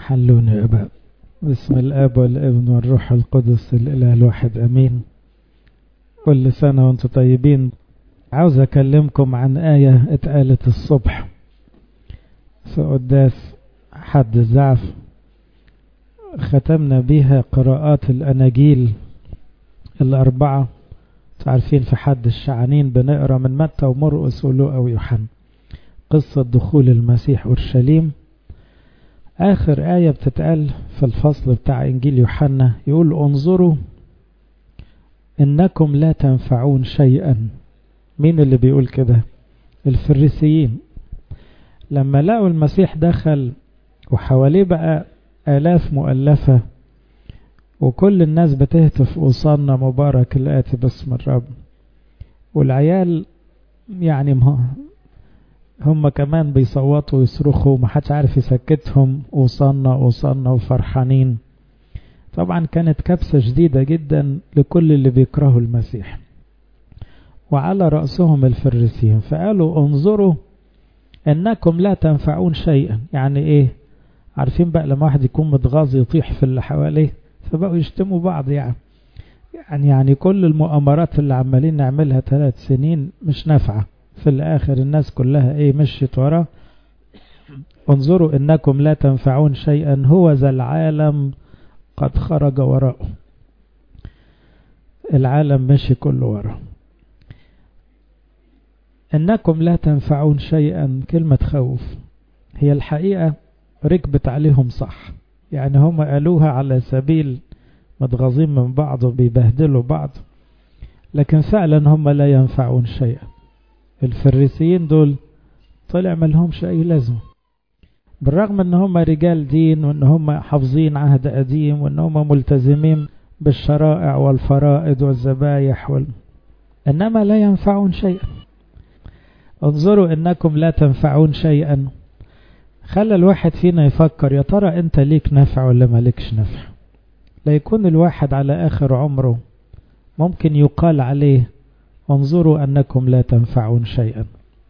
حلون يا أبا بسم الآب والابن والروح القدس الإله الواحد أمين كل سنة وانتم طيبين عاوز أكلمكم عن آية اتقالت الصبح في قداس حد الزعف ختمنا بيها قراءات الأناجيل الأربعة تعرفين في حد الشعانين بنقرا من متى ومرقس ولوقا ويوحنا قصة دخول المسيح أورشليم آخر آية بتتقال في الفصل بتاع إنجيل يوحنا يقول انظروا إنكم لا تنفعون شيئا مين اللي بيقول كده الفريسيين لما لقوا المسيح دخل وحواليه بقى آلاف مؤلفة وكل الناس بتهتف أوصانا مبارك الآتي باسم الرب والعيال يعني هم كمان بيصوتوا ويصرخوا ومحدش عارف يسكتهم أوصانا أوصانا وفرحانين طبعا كانت كبسة شديدة جدا لكل اللي بيكرهوا المسيح وعلى رأسهم الفريسيين فقالوا انظروا انكم لا تنفعون شيئا يعني ايه عارفين بقى لما واحد يكون متغاظ يطيح في اللي حواليه فبقوا يشتموا بعض يعني يعني يعني كل المؤامرات اللي عمالين نعملها ثلاث سنين مش نافعة في الآخر الناس كلها ايه مشيت وراه انظروا انكم لا تنفعون شيئا هو ذا العالم قد خرج وراءه العالم مشي كله وراه انكم لا تنفعون شيئا كلمة خوف هي الحقيقة ركبت عليهم صح يعني هم قالوها على سبيل متغاظين من بعض وبيبهدلوا بعض لكن فعلا هم لا ينفعون شيئا الفريسيين دول طلع ما لهمش اي لازمه بالرغم ان هم رجال دين وان هم حافظين عهد قديم وان هم ملتزمين بالشرائع والفرائض والذبايح وال... انما لا ينفعون شيئا انظروا انكم لا تنفعون شيئا خلى الواحد فينا يفكر يا ترى انت ليك نفع ولا مالكش نفع لا يكون الواحد على اخر عمره ممكن يقال عليه انظروا انكم لا تنفعون شيئا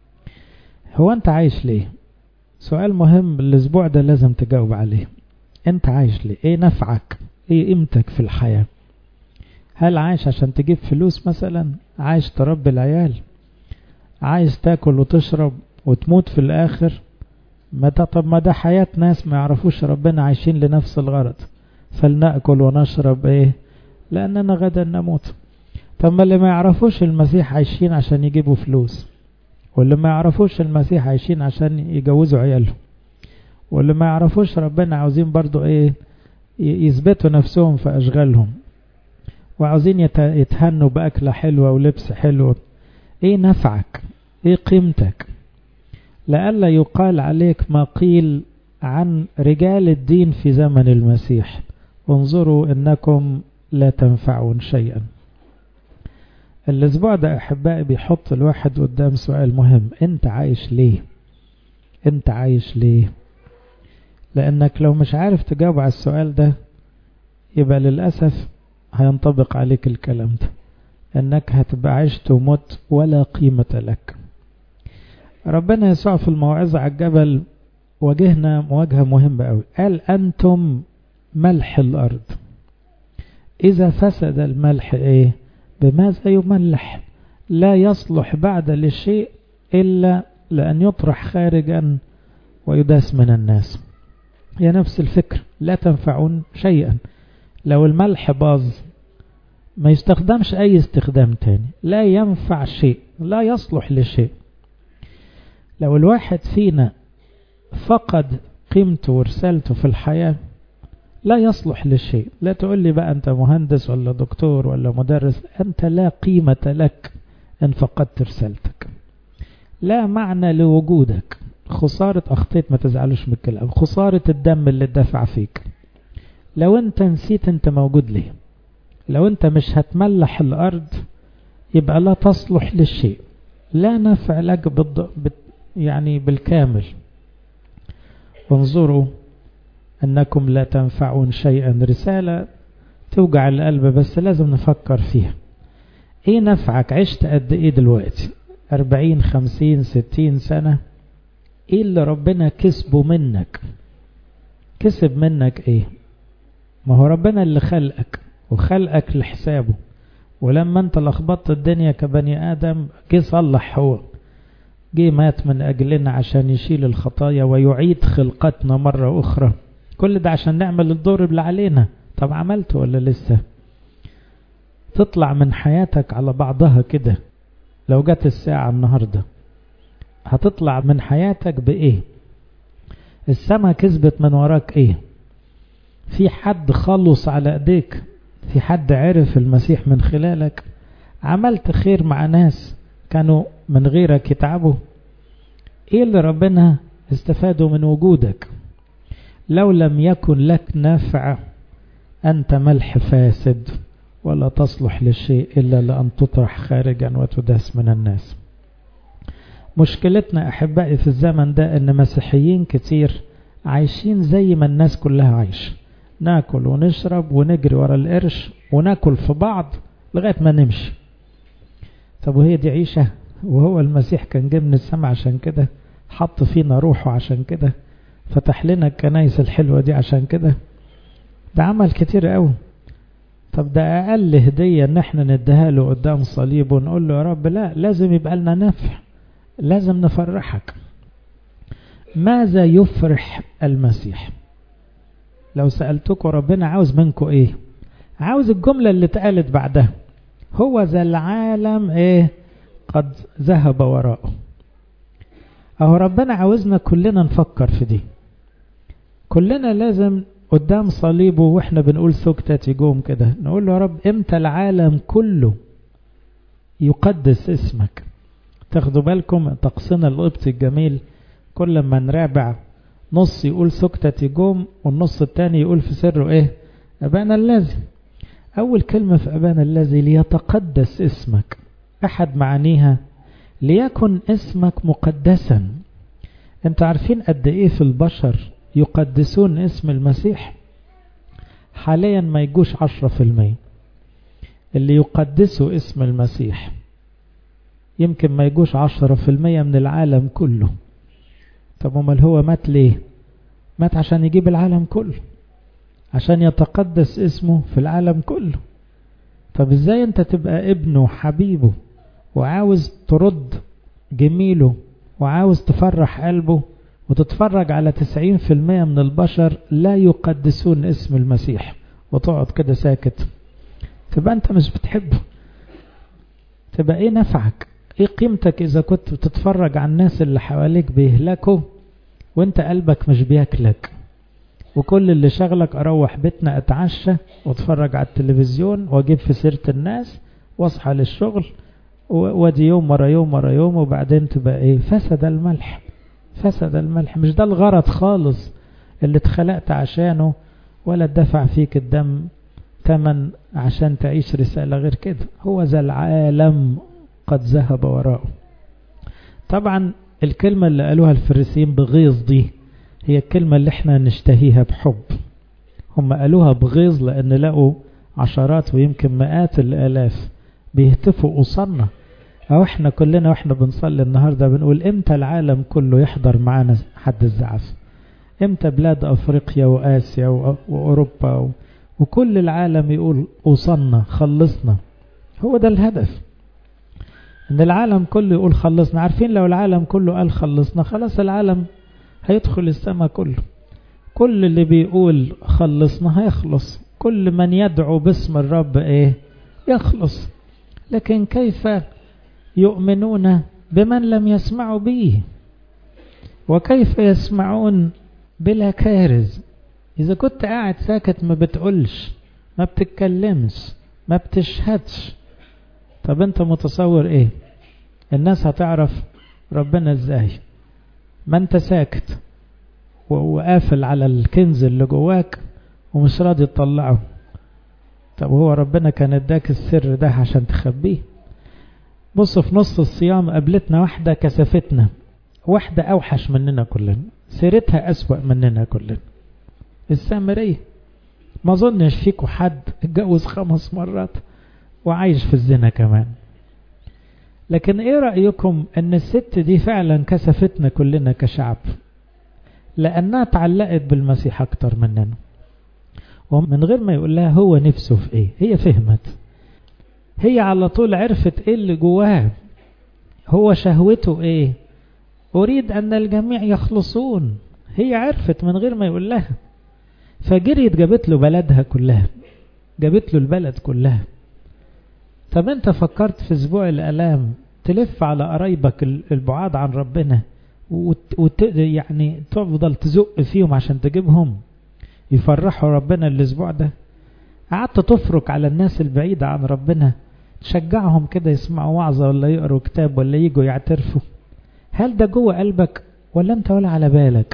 هو انت عايش ليه سؤال مهم الاسبوع ده لازم تجاوب عليه انت عايش ليه ايه نفعك ايه قيمتك في الحياة هل عايش عشان تجيب فلوس مثلا عايش تربي العيال عايز تاكل وتشرب وتموت في الاخر ما طب ما ده حياة ناس ما يعرفوش ربنا عايشين لنفس الغرض فلنأكل ونشرب ايه لأننا غدا نموت طب ما اللي ما يعرفوش المسيح عايشين عشان يجيبوا فلوس واللي ما يعرفوش المسيح عايشين عشان يجوزوا عيالهم واللي ما يعرفوش ربنا عاوزين برضو ايه يثبتوا نفسهم في أشغالهم وعاوزين يتهنوا بأكلة حلوة ولبس حلو ايه نفعك ايه قيمتك لئلا يقال عليك ما قيل عن رجال الدين في زمن المسيح انظروا انكم لا تنفعون شيئا الاسبوع ده احبائي بيحط الواحد قدام سؤال مهم انت عايش ليه انت عايش ليه لانك لو مش عارف تجاوب على السؤال ده يبقى للأسف هينطبق عليك الكلام ده انك هتبقى عشت ومت ولا قيمة لك ربنا يسوع في الموعظة على الجبل واجهنا مواجهة مهمة قوي قال أنتم ملح الأرض إذا فسد الملح إيه بماذا يملح لا يصلح بعد لشيء إلا لأن يطرح خارجا ويداس من الناس هي نفس الفكر لا تنفعون شيئا لو الملح باظ ما يستخدمش أي استخدام تاني لا ينفع شيء لا يصلح لشيء لو الواحد فينا فقد قيمته ورسالته في الحياة لا يصلح لشيء لا تقول لي بقى أنت مهندس ولا دكتور ولا مدرس أنت لا قيمة لك إن فقدت رسالتك لا معنى لوجودك خسارة أخطيت ما تزعلوش من الكلام خسارة الدم اللي اتدفع فيك لو أنت نسيت أنت موجود ليه لو أنت مش هتملح الأرض يبقى لا تصلح للشيء لا نفع لك بالض... بت... يعني بالكامل انظروا أنكم لا تنفعون شيئا رسالة توجع القلب بس لازم نفكر فيها ايه نفعك عشت قد ايه دلوقتي أربعين خمسين ستين سنة ايه اللي ربنا كسبه منك كسب منك ايه ما هو ربنا اللي خلقك وخلقك لحسابه ولما انت لخبطت الدنيا كبني ادم جه صلح هو جه مات من اجلنا عشان يشيل الخطايا ويعيد خلقتنا مرة اخرى كل ده عشان نعمل الدور اللي علينا طب عملته ولا لسه تطلع من حياتك على بعضها كده لو جت الساعة النهاردة هتطلع من حياتك بإيه السما كسبت من وراك إيه في حد خلص على ايديك في حد عرف المسيح من خلالك عملت خير مع ناس كانوا من غيرك يتعبوا ايه اللي ربنا استفادوا من وجودك لو لم يكن لك نافع انت ملح فاسد ولا تصلح لشيء الا لان تطرح خارجا وتداس من الناس مشكلتنا احبائي في الزمن ده ان مسيحيين كتير عايشين زي ما الناس كلها عايشه ناكل ونشرب ونجري ورا القرش وناكل في بعض لغاية ما نمشي طب وهي دي عيشة وهو المسيح كان جه من السماء عشان كده حط فينا روحه عشان كده فتح لنا الكنايس الحلوة دي عشان كده ده عمل كتير قوي طب ده أقل هدية إن احنا نديها له قدام صليب ونقول له يا رب لا لازم يبقى لنا نفع لازم نفرحك ماذا يفرح المسيح لو سألتكم ربنا عاوز منكم ايه عاوز الجملة اللي اتقالت بعدها هو ذا العالم ايه قد ذهب وراءه اهو ربنا عاوزنا كلنا نفكر في دي كلنا لازم قدام صليبه واحنا بنقول سكتة يقوم كده نقول له يا رب امتى العالم كله يقدس اسمك تاخدوا بالكم طقسنا القبطي الجميل كل ما نرابع نص يقول سكتة يقوم والنص التاني يقول في سره ايه أبانا الذي أول كلمة في أبانا الذي ليتقدس اسمك أحد معانيها ليكن اسمك مقدسا انت عارفين قد ايه في البشر يقدسون اسم المسيح حاليا ما يجوش عشرة في المية اللي يقدسوا اسم المسيح يمكن ما يجوش عشرة في المية من العالم كله طب امال هو مات ليه مات عشان يجيب العالم كله عشان يتقدس اسمه في العالم كله طب ازاي انت تبقى ابنه وحبيبه وعاوز ترد جميله وعاوز تفرح قلبه وتتفرج على تسعين في المية من البشر لا يقدسون اسم المسيح وتقعد كده ساكت تبقى انت مش بتحبه تبقى ايه نفعك ايه قيمتك اذا كنت بتتفرج على الناس اللي حواليك بيهلكوا وانت قلبك مش بياكلك وكل اللي شغلك اروح بيتنا اتعشى واتفرج على التلفزيون واجيب في سيرة الناس واصحى للشغل وادي يوم ورا يوم ورا يوم وبعدين تبقى ايه فسد الملح فسد الملح مش ده الغرض خالص اللي اتخلقت عشانه ولا اتدفع فيك الدم تمن عشان تعيش رسالة غير كده هو ذا العالم قد ذهب وراءه طبعا الكلمة اللي قالوها الفريسيين بغيظ دي هي الكلمة اللي احنا نشتهيها بحب هم قالوها بغيظ لأن لقوا عشرات ويمكن مئات الآلاف بيهتفوا قصرنا أو احنا كلنا واحنا بنصلي النهاردة بنقول امتى العالم كله يحضر معانا حد الزعف امتى بلاد أفريقيا وآسيا وأوروبا وكل العالم يقول وصلنا خلصنا هو ده الهدف ان العالم كله يقول خلصنا عارفين لو العالم كله قال خلصنا خلاص العالم هيدخل السماء كله كل اللي بيقول خلصنا هيخلص كل من يدعو باسم الرب ايه يخلص لكن كيف يؤمنون بمن لم يسمعوا به وكيف يسمعون بلا كارز إذا كنت قاعد ساكت ما بتقولش ما بتتكلمش ما بتشهدش طب انت متصور ايه الناس هتعرف ربنا ازاي ما انت ساكت وقافل على الكنز اللي جواك ومش راضي تطلعه طب هو ربنا كان اداك السر ده عشان تخبيه بص في نص الصيام قابلتنا واحدة كسفتنا واحدة اوحش مننا كلنا سيرتها اسوأ مننا كلنا السامرية ما ظنش فيكوا حد اتجوز خمس مرات وعايش في الزنا كمان لكن ايه رأيكم ان الست دي فعلا كسفتنا كلنا كشعب لأنها تعلقت بالمسيح أكتر مننا ومن غير ما يقول لها هو نفسه في إيه هي فهمت هي على طول عرفت إيه اللي جواه هو شهوته إيه أريد أن الجميع يخلصون هي عرفت من غير ما يقول لها فجريت جابت له بلدها كلها جابت له البلد كلها طب انت فكرت في اسبوع الالام تلف على قرايبك البعاد عن ربنا وت... وت... يعني تفضل تزق فيهم عشان تجيبهم يفرحوا ربنا الاسبوع ده قعدت تفرك على الناس البعيدة عن ربنا تشجعهم كده يسمعوا وعظة ولا يقروا كتاب ولا يجوا يعترفوا هل ده جوه قلبك ولا انت ولا على بالك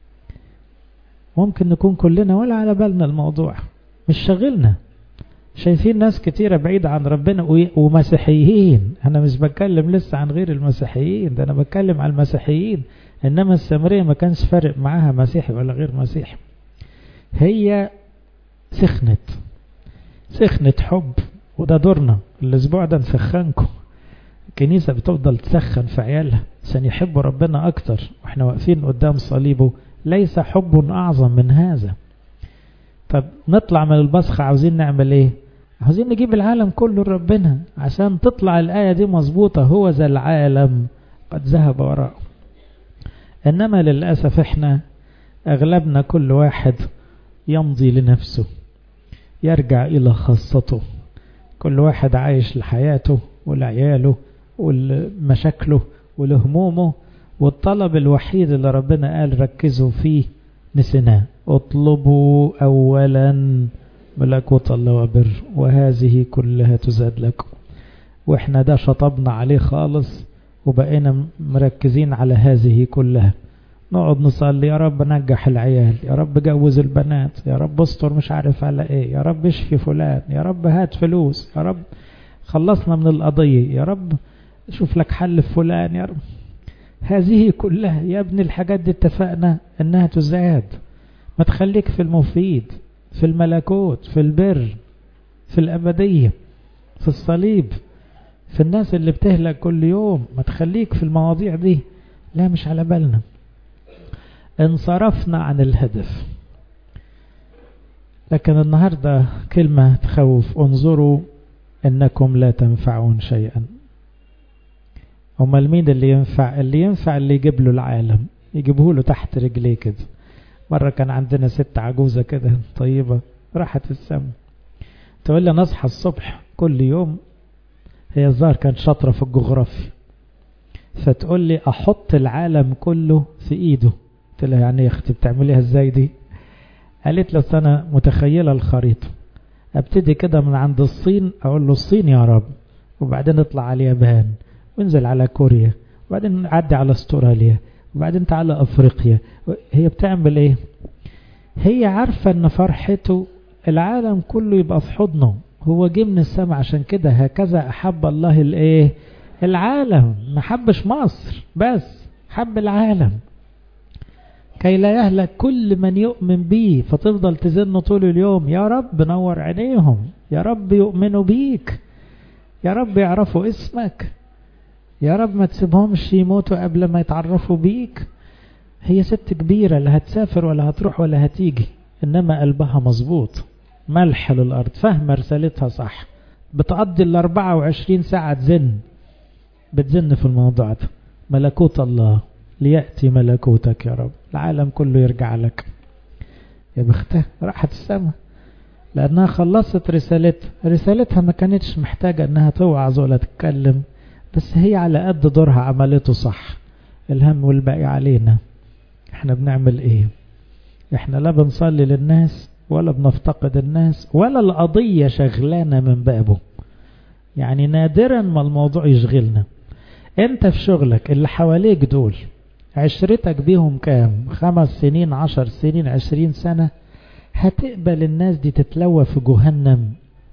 ممكن نكون كلنا ولا على بالنا الموضوع مش شاغلنا شايفين ناس كتيرة بعيدة عن ربنا ومسيحيين أنا مش بتكلم لسه عن غير المسيحيين ده أنا بتكلم عن المسيحيين إنما السامرية ما كانش فارق معاها مسيحي ولا غير مسيحي هي سخنت سخنت حب وده دورنا الأسبوع ده نسخنكم الكنيسة بتفضل تسخن في عيالها عشان يحبوا ربنا أكتر وإحنا واقفين قدام صليبه ليس حب أعظم من هذا طب نطلع من البصخة عاوزين نعمل ايه عاوزين نجيب العالم كله لربنا عشان تطلع الآية دي مظبوطة هو ذا العالم قد ذهب وراءه إنما للأسف إحنا أغلبنا كل واحد يمضي لنفسه يرجع إلى خاصته كل واحد عايش لحياته ولعياله ولمشاكله ولهمومه والطلب الوحيد اللي ربنا قال ركزوا فيه نسيناه اطلبوا أولا ملكوت الله وبر وهذه كلها تزاد لكم واحنا ده شطبنا عليه خالص وبقينا مركزين على هذه كلها نقعد نصلي يا رب نجح العيال يا رب جوز البنات يا رب استر مش عارف على ايه يا رب اشفي فلان يا رب هات فلوس يا رب خلصنا من القضية يا رب شوف لك حل في فلان يا رب هذه كلها يا ابني الحاجات دي اتفقنا انها تزاد ما تخليك في المفيد في الملكوت في البر في الأبدية في الصليب في الناس اللي بتهلك كل يوم ما تخليك في المواضيع دي لا مش على بالنا انصرفنا عن الهدف لكن النهاردة كلمة تخوف انظروا انكم لا تنفعون شيئا امال مين اللي ينفع اللي ينفع اللي يجيب له العالم يجيبه له تحت رجليه كده مرة كان عندنا ست عجوزة كده طيبة راحت السما تقول لي نصحى الصبح كل يوم هي الظاهر كانت شاطرة في الجغرافيا فتقول لي أحط العالم كله في إيده قلت لها يعني يا أختي بتعمليها إزاي دي قالت له أنا متخيلة الخريطة أبتدي كده من عند الصين أقول له الصين يا رب وبعدين اطلع على اليابان وانزل على كوريا وبعدين عدي على استراليا وبعدين تعالى افريقيا هي بتعمل ايه هي عارفة ان فرحته العالم كله يبقى في حضنه هو جه من السماء عشان كده هكذا احب الله الايه العالم ما حبش مصر بس حب العالم كي لا يهلك كل من يؤمن به فتفضل تزن طول اليوم يا رب نور عينيهم يا رب يؤمنوا بيك يا رب يعرفوا اسمك يا رب ما تسيبهمش يموتوا قبل ما يتعرفوا بيك هي ست كبيرة لا هتسافر ولا هتروح ولا هتيجي إنما قلبها مظبوط ملح للأرض فاهمة رسالتها صح بتقضي ال 24 ساعة تزن بتزن في الموضوع ده ملكوت الله ليأتي ملكوتك يا رب العالم كله يرجع لك يا بختها راحت السما لأنها خلصت رسالتها رسالتها ما كانتش محتاجة أنها توعظ ولا تتكلم بس هي على قد دورها عملته صح الهم والباقي علينا احنا بنعمل ايه احنا لا بنصلي للناس ولا بنفتقد الناس ولا القضية شغلانة من بابه يعني نادرا ما الموضوع يشغلنا انت في شغلك اللي حواليك دول عشرتك بيهم كام خمس سنين عشر سنين عشرين سنة هتقبل الناس دي تتلوى في جهنم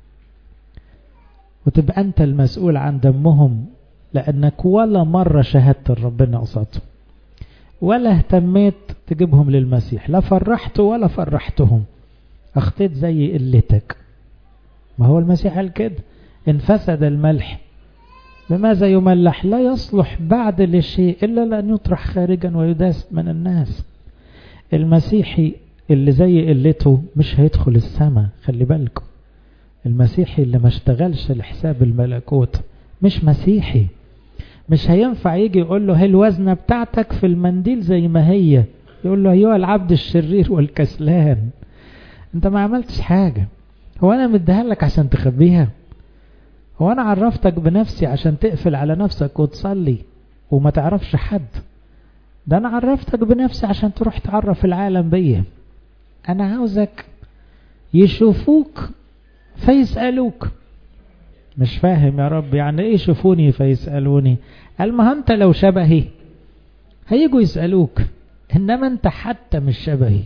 وتبقى انت المسؤول عن دمهم لأنك ولا مرة شهدت ربنا قصادهم ولا اهتميت تجيبهم للمسيح لا فرحت ولا فرحتهم اخطيت زي قلتك ما هو المسيح قال كده إن فسد الملح بماذا يملح لا يصلح بعد لشيء إلا لأن يطرح خارجا ويداس من الناس المسيحي اللي زي قلته مش هيدخل السماء خلي بالكم المسيحي اللي ما اشتغلش لحساب الملكوت مش مسيحي مش هينفع يجي يقول له هي الوزنة بتاعتك في المنديل زي ما هي يقول له أيها العبد الشرير والكسلان انت ما عملتش حاجة هو انا مديها لك عشان تخبيها هو انا عرفتك بنفسي عشان تقفل على نفسك وتصلي وما تعرفش حد ده انا عرفتك بنفسي عشان تروح تعرف العالم بيا انا عاوزك يشوفوك فيسألوك مش فاهم يا رب يعني ايه يشوفوني فيسألوني قال ما انت لو شبهي هيجوا يسألوك انما انت حتى مش شبهي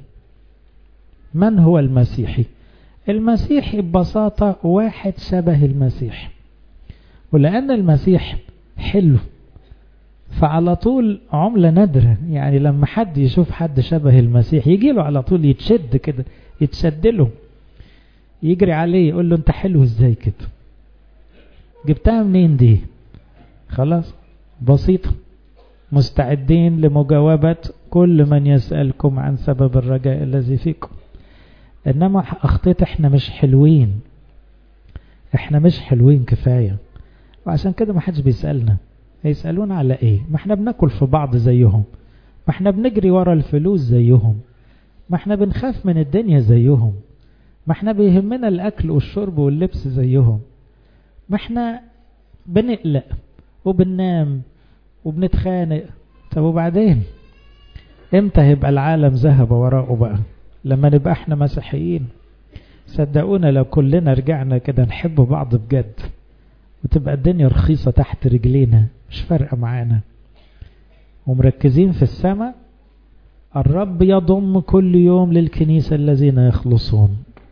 من هو المسيحي المسيحي ببساطة واحد شبه المسيح ولأن المسيح حلو فعلى طول عملة نادرة يعني لما حد يشوف حد شبه المسيح يجي له على طول يتشد كده يتشد له يجري عليه يقول له انت حلو ازاي كده جبتها منين دي خلاص بسيطة مستعدين لمجاوبة كل من يسألكم عن سبب الرجاء الذي فيكم انما اخطيت احنا مش حلوين احنا مش حلوين كفاية وعشان كده ما حدش بيسألنا هيسألونا على ايه ما احنا بناكل في بعض زيهم ما احنا بنجري ورا الفلوس زيهم ما احنا بنخاف من الدنيا زيهم ما احنا بيهمنا الاكل والشرب واللبس زيهم ما احنا بنقلق وبننام وبنتخانق طب وبعدين امتى هيبقى العالم ذهب وراءه بقى لما نبقى احنا مسيحيين صدقونا لو كلنا رجعنا كده نحب بعض بجد وتبقى الدنيا رخيصة تحت رجلينا مش فارقة معانا ومركزين في السماء الرب يضم كل يوم للكنيسة الذين يخلصون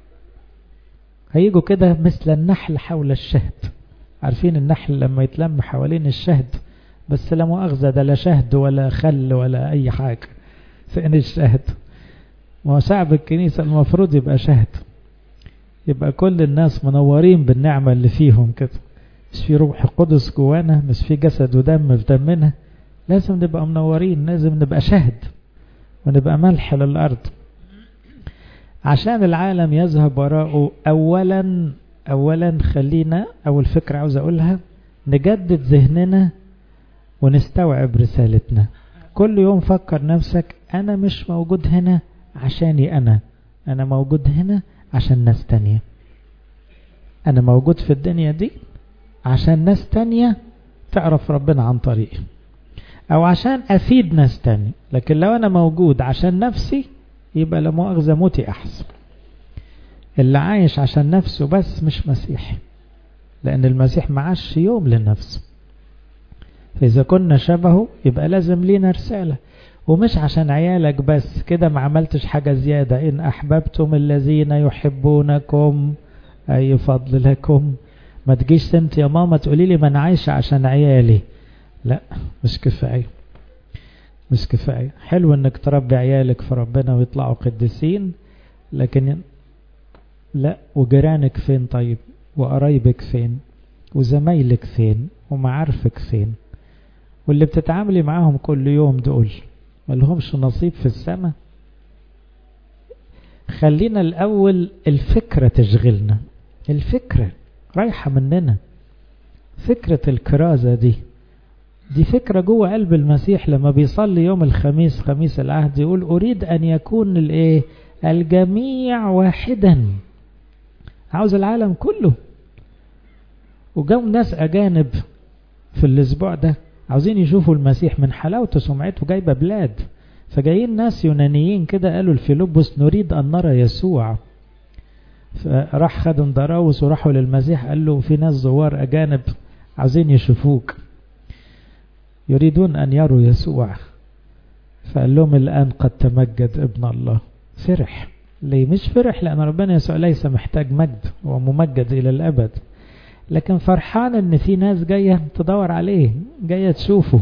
هيجوا كده مثل النحل حول الشهد عارفين النحل لما يتلم حوالين الشهد بس لا مؤاخذة ده لا شهد ولا خل ولا أي حاجة فين الشهد ما هو شعب الكنيسة المفروض يبقى شهد يبقى كل الناس منورين بالنعمة اللي فيهم كده مش في روح قدس جوانا مش في جسد ودم في دمنا لازم نبقى منورين لازم نبقى شهد ونبقى ملح للأرض عشان العالم يذهب وراءه أولا أولا خلينا أول فكرة عاوز أقولها نجدد ذهننا ونستوعب رسالتنا كل يوم فكر نفسك أنا مش موجود هنا عشاني أنا أنا موجود هنا عشان ناس تانية أنا موجود في الدنيا دي عشان ناس تانية تعرف ربنا عن طريقي أو عشان أفيد ناس تانية لكن لو أنا موجود عشان نفسي يبقى لا مؤاخذة موتي أحسن اللي عايش عشان نفسه بس مش مسيحي لأن المسيح معاش يوم لنفسه فإذا كنا شبهه يبقى لازم لينا رسالة ومش عشان عيالك بس كده ما عملتش حاجة زيادة إن أحببتم الذين يحبونكم أي فضل لكم ما تجيش سنت يا ماما تقولي لي ما أنا عايشة عشان عيالي لا مش كفاية مش كفاية حلو انك تربي عيالك في ربنا ويطلعوا قديسين لكن لا وجيرانك فين طيب وقرايبك فين وزمايلك فين ومعارفك فين واللي بتتعاملي معاهم كل يوم دول ملهمش نصيب في السماء خلينا الأول الفكرة تشغلنا الفكرة رايحة مننا فكرة الكرازة دي دي فكرة جوه قلب المسيح لما بيصلي يوم الخميس خميس العهد يقول أريد أن يكون الايه الجميع واحدا عاوز العالم كله وجو ناس أجانب في الأسبوع ده عاوزين يشوفوا المسيح من حلاوته سمعته جايبة بلاد فجايين ناس يونانيين كده قالوا الفيلبس نريد أن نرى يسوع فراح خد اندراوس وراحوا للمسيح قال له في ناس زوار أجانب عاوزين يشوفوك يريدون أن يروا يسوع فقال لهم الآن قد تمجد ابن الله فرح ليه مش فرح لأن ربنا يسوع ليس محتاج مجد هو ممجد إلى الأبد لكن فرحان ان في ناس جاية تدور عليه جاية تشوفه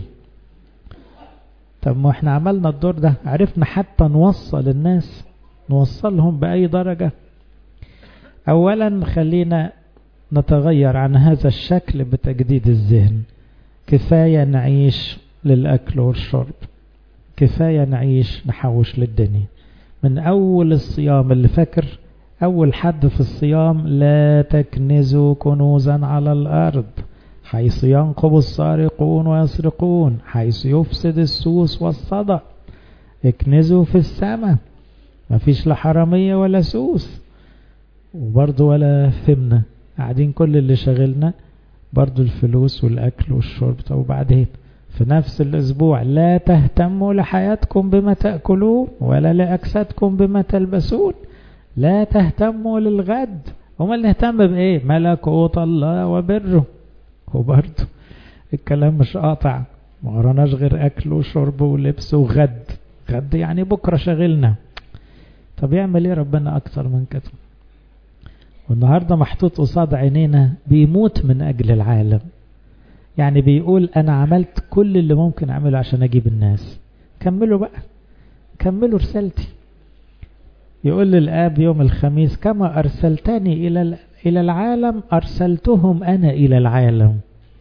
طب ما احنا عملنا الدور ده عرفنا حتى نوصل الناس نوصلهم بأي درجة اولا خلينا نتغير عن هذا الشكل بتجديد الذهن كفاية نعيش للأكل والشرب كفاية نعيش نحوش للدنيا من أول الصيام اللي فاكر أول حد في الصيام لا تكنزوا كنوزا على الأرض حيث ينقب السارقون ويسرقون حيث يفسد السوس والصدى اكنزوا في السماء مفيش لا حرامية ولا سوس وبرضه ولا ثمنة قاعدين كل اللي شغلنا برضه الفلوس والأكل والشرب طب وبعدين في نفس الأسبوع لا تهتموا لحياتكم بما تأكلون ولا لأجسادكم بما تلبسون لا تهتموا للغد هما اللي نهتم بإيه ملكوت الله وبره وبرضه الكلام مش قاطع ما وراناش غير أكل وشرب ولبس وغد غد يعني بكرة شغلنا طب يعمل ايه ربنا أكتر من كده والنهاردة محطوط قصاد عينينا بيموت من أجل العالم يعني بيقول أنا عملت كل اللي ممكن أعمله عشان أجيب الناس كملوا بقى كملوا رسالتي يقول للآب يوم الخميس كما أرسلتني إلى إلى العالم أرسلتهم أنا إلى العالم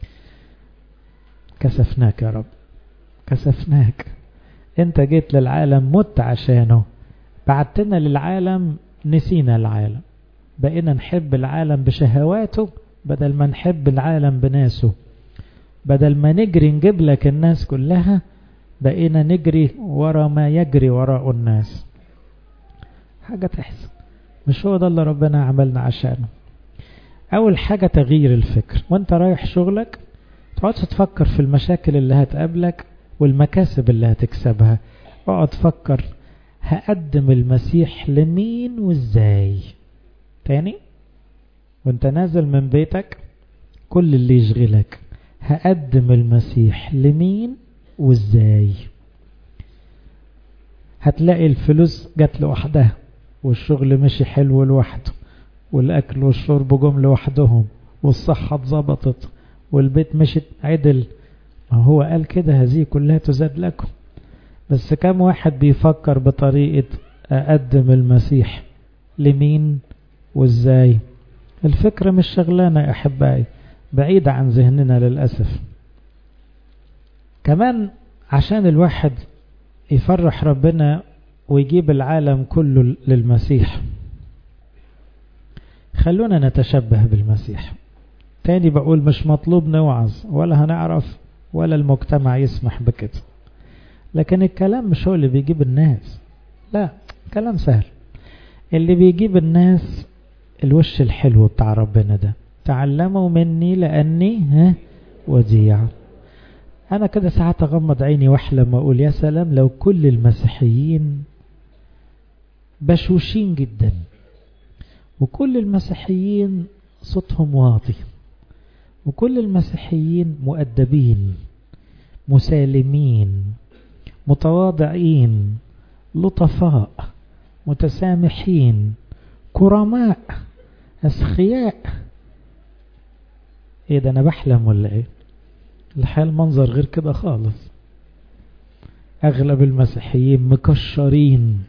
كسفناك يا رب كسفناك أنت جيت للعالم مت عشانه بعتنا للعالم نسينا العالم بقينا نحب العالم بشهواته بدل ما نحب العالم بناسه بدل ما نجري نجيب لك الناس كلها بقينا نجري ورا ما يجري وراء الناس حاجة تحزن مش هو ده اللي ربنا عملنا عشانه أول حاجة تغيير الفكر وانت رايح شغلك تقعد تفكر في المشاكل اللي هتقابلك والمكاسب اللي هتكسبها اقعد تفكر هقدم المسيح لمين وازاي تاني وانت نازل من بيتك كل اللي يشغلك هقدم المسيح لمين وازاي هتلاقي الفلوس جت لوحدها والشغل مشي حلو لوحده والاكل والشرب جم لوحدهم والصحة اتظبطت والبيت مشيت عدل ما هو قال كده هذه كلها تزاد لكم بس كم واحد بيفكر بطريقة أقدم المسيح لمين وازاي الفكرة مش شغلانة يا أحبائي بعيدة عن ذهننا للأسف كمان عشان الواحد يفرح ربنا ويجيب العالم كله للمسيح خلونا نتشبه بالمسيح تاني بقول مش مطلوب نوعظ ولا هنعرف ولا المجتمع يسمح بكده لكن الكلام مش هو اللي بيجيب الناس لا كلام سهل اللي بيجيب الناس الوش الحلو بتاع ربنا ده تعلموا مني لأني ها وديع أنا كده ساعات أغمض عيني وأحلم وأقول يا سلام لو كل المسيحيين بشوشين جدا وكل المسيحيين صوتهم واطي وكل المسيحيين مؤدبين مسالمين متواضعين لطفاء متسامحين كرماء أسخياء ايه ده انا بحلم ولا ايه الحال منظر غير كده خالص اغلب المسيحيين مكشرين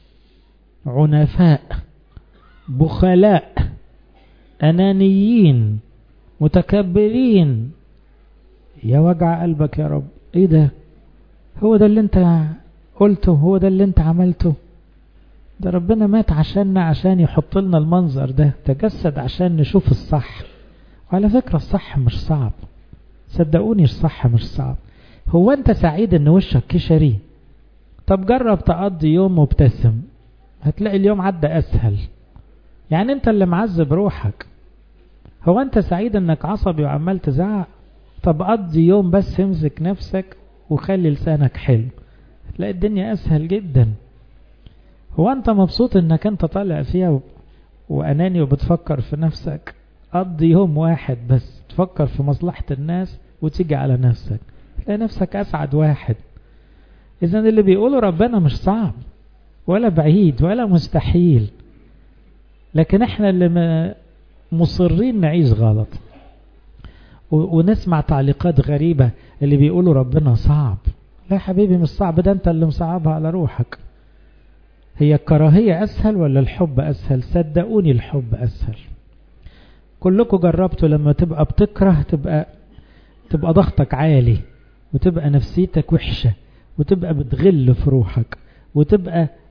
عنفاء بخلاء انانيين متكبرين يا وجع قلبك يا رب ايه ده هو ده اللي انت قلته هو ده اللي انت عملته ده ربنا مات عشاننا عشان يحط لنا المنظر ده تجسد عشان نشوف الصح وعلى فكرة الصح مش صعب صدقوني الصح مش صعب هو انت سعيد ان وشك كشري طب جرب تقضي يوم مبتسم هتلاقي اليوم عدى اسهل يعني انت اللي معذب روحك هو انت سعيد انك عصبي وعمال تزعق طب قضي يوم بس امسك نفسك وخلي لسانك حلو هتلاقي الدنيا اسهل جدا هو انت مبسوط انك انت طالع فيها و... واناني وبتفكر في نفسك قضي يوم واحد بس تفكر في مصلحة الناس وتيجي على نفسك تلاقي نفسك أسعد واحد إذا اللي بيقوله ربنا مش صعب ولا بعيد ولا مستحيل لكن احنا اللي مصرين نعيش غلط ونسمع تعليقات غريبة اللي بيقولوا ربنا صعب لا يا حبيبي مش صعب ده انت اللي مصعبها على روحك هي الكراهية أسهل ولا الحب أسهل صدقوني الحب أسهل كلكم جربتوا لما تبقى بتكره تبقى تبقى ضغطك عالي وتبقى نفسيتك وحشة وتبقى بتغل في روحك وتبقى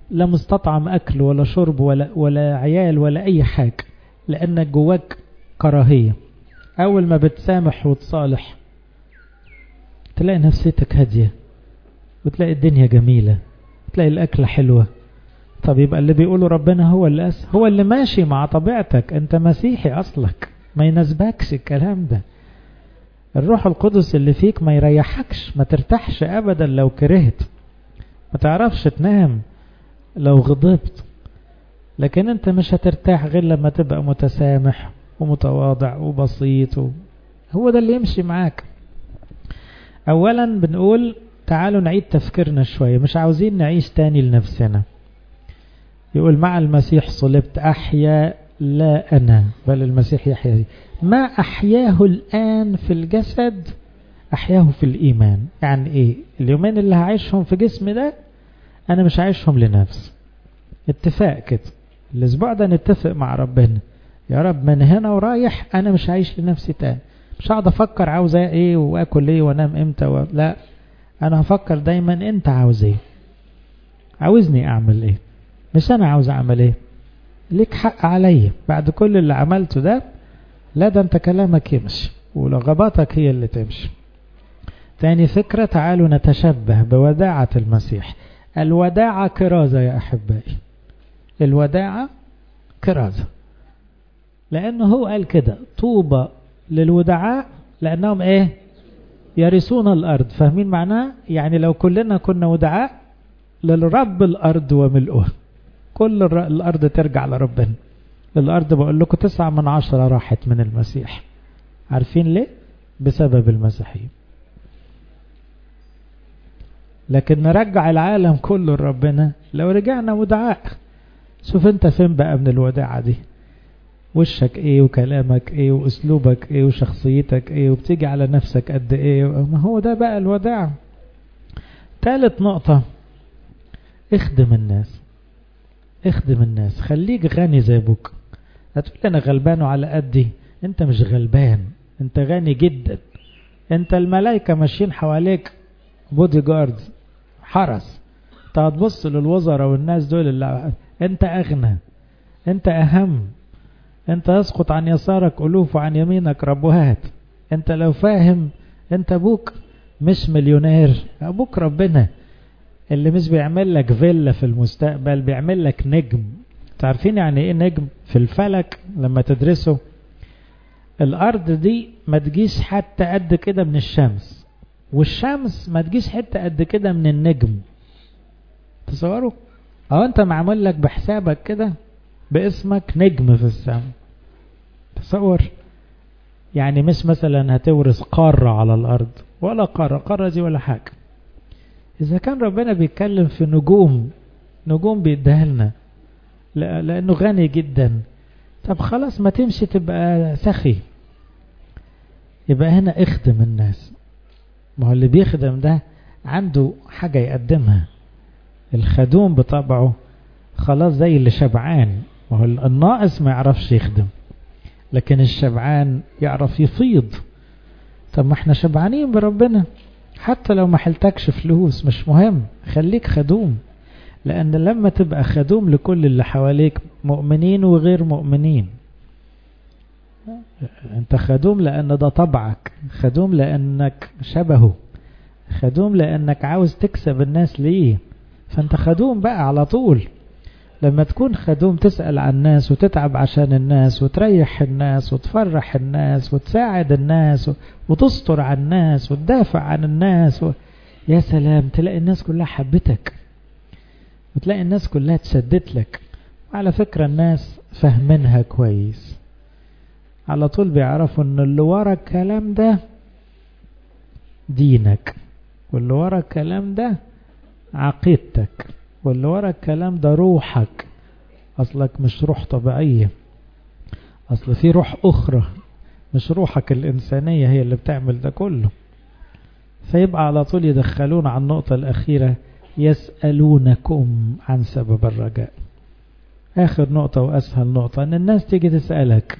لا مستطعم أكل ولا شرب ولا, ولا عيال ولا أي حاجة لأنك جواك كراهية أول ما بتسامح وتصالح تلاقي نفسيتك هادية وتلاقي الدنيا جميلة تلاقي الأكلة حلوة طب يبقى اللي بيقوله ربنا هو اللي أس هو اللي ماشي مع طبيعتك أنت مسيحي أصلك ما يناسبكش الكلام ده الروح القدس اللي فيك ما يريحكش ما ترتاحش أبدا لو كرهت ما تعرفش تنام لو غضبت لكن انت مش هترتاح غير لما تبقى متسامح ومتواضع وبسيط و... هو ده اللي يمشي معاك اولا بنقول تعالوا نعيد تفكيرنا شوية مش عاوزين نعيش تاني لنفسنا يقول مع المسيح صلبت أحيا لا أنا بل المسيح يحيا ما أحياه الآن في الجسد أحياه في الإيمان يعني إيه اليومين اللي هعيشهم في جسمي ده أنا مش عايشهم لنفسي اتفاق كده الأسبوع ده نتفق مع ربنا يا رب من هنا ورايح أنا مش عايش لنفسي تاني مش هقعد أفكر عاوز إيه وآكل إيه وأنام إمتى و... لا أنا هفكر دايما أنت عاوز إيه عاوزني أعمل إيه مش أنا عاوز أعمل إيه ليك حق عليا بعد كل اللي عملته ده لا ده أنت كلامك يمشي ورغباتك هي اللي تمشي تاني فكرة تعالوا نتشبه بوداعة المسيح الوداعة كرازة يا أحبائي الوداعة كرازة لأنه هو قال كده طوبى للودعاء لأنهم إيه يرثون الأرض فاهمين معناه يعني لو كلنا كنا ودعاء للرب الأرض وملؤها كل الأرض ترجع لربنا الأرض بقول لكم تسعة من عشرة راحت من المسيح عارفين ليه بسبب المسيحية لكن نرجع العالم كله لربنا لو رجعنا ودعاء شوف انت فين بقى من الوداعة دي وشك ايه وكلامك ايه واسلوبك ايه وشخصيتك ايه وبتيجي على نفسك قد ايه ما هو ده بقى الوداع ثالث نقطة اخدم الناس اخدم الناس خليك غني زي ابوك هتقول انا غلبان وعلى قدي انت مش غلبان انت غني جدا انت الملائكة ماشيين حواليك بودي جارد حرس انت هتبص للوزراء والناس دول اللي انت اغنى انت اهم انت يسقط عن يسارك الوف وعن يمينك ربوهات انت لو فاهم انت ابوك مش مليونير ابوك ربنا اللي مش بيعمل لك فيلا في المستقبل بيعمل لك نجم تعرفين يعني ايه نجم في الفلك لما تدرسه الارض دي ما تجيش حتى قد كده من الشمس والشمس ما تجيش حتة قد كده من النجم تصوروا اه انت معمول لك بحسابك كده باسمك نجم في السماء تصور يعني مش مثلا هتورث قارة على الأرض ولا قارة قارة دي ولا حاجة إذا كان ربنا بيتكلم في نجوم نجوم بيديها لنا لأنه غني جدا طب خلاص ما تمشي تبقى سخي يبقى هنا اخدم الناس ما هو اللي بيخدم ده عنده حاجة يقدمها الخدوم بطبعه خلاص زي اللي شبعان ما هو الناقص ما يعرفش يخدم لكن الشبعان يعرف يفيض طب ما احنا شبعانين بربنا حتى لو ما حلتكش فلوس مش مهم خليك خدوم لأن لما تبقى خدوم لكل اللي حواليك مؤمنين وغير مؤمنين انت خدوم لأن ده طبعك خدوم لأنك شبهه خدوم لأنك عاوز تكسب الناس ليه فانت خدوم بقى على طول لما تكون خدوم تسأل عن الناس وتتعب عشان الناس وتريح الناس وتفرح الناس وتساعد الناس وتستر عن الناس وتدافع عن الناس و... يا سلام تلاقي الناس كلها حبتك وتلاقي الناس كلها تشدت لك على فكرة الناس فاهمينها كويس على طول بيعرفوا ان اللي ورا الكلام ده دينك واللي ورا الكلام ده عقيدتك واللي ورا الكلام ده روحك اصلك مش روح طبيعية اصل في روح اخرى مش روحك الانسانية هي اللي بتعمل ده كله فيبقى على طول يدخلون على النقطة الاخيرة يسألونكم عن سبب الرجاء اخر نقطة واسهل نقطة ان الناس تيجي تسألك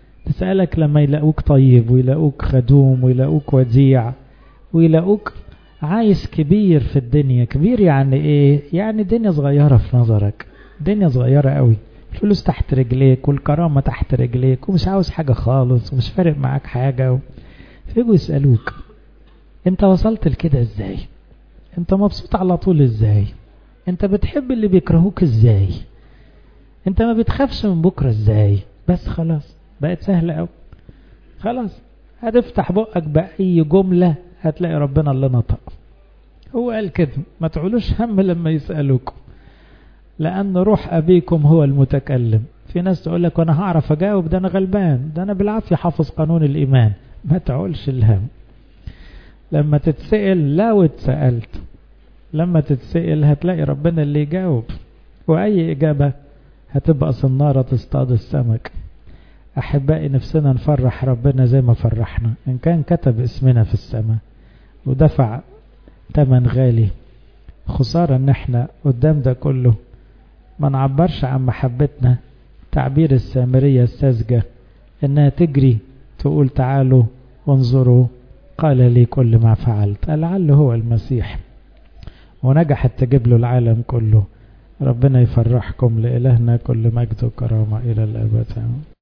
تسألك لما يلاقوك طيب ويلاقوك خدوم ويلاقوك وديع ويلاقوك عايز كبير في الدنيا كبير يعني ايه يعني دنيا صغيرة في نظرك دنيا صغيرة قوي الفلوس تحت رجليك والكرامة تحت رجليك ومش عاوز حاجة خالص ومش فارق معاك حاجة و... فيجوا يسألوك انت وصلت لكده ازاي انت مبسوط على طول ازاي انت بتحب اللي بيكرهوك ازاي انت ما بتخافش من بكرة ازاي بس خلاص بقت سهلة قوي خلاص هتفتح بقك بأي جملة هتلاقي ربنا اللي نطق هو قال كده ما تعولوش هم لما يسألوكم لأن روح أبيكم هو المتكلم في ناس تقول لك وأنا هعرف أجاوب ده أنا غلبان ده أنا بالعافية حافظ قانون الإيمان ما تعولش الهم لما تتسأل لو اتسألت لما تتسأل هتلاقي ربنا اللي يجاوب وأي إجابة هتبقى صنارة تصطاد السمك أحبائي نفسنا نفرح ربنا زي ما فرحنا إن كان كتب اسمنا في السماء ودفع تمن غالي خسارة ان احنا قدام ده كله ما نعبرش عن محبتنا تعبير السامرية الساذجة انها تجري تقول تعالوا وانظروا قال لي كل ما فعلت لعل هو المسيح ونجحت تجيب له العالم كله ربنا يفرحكم لإلهنا كل مجد وكرامة إلى الأبد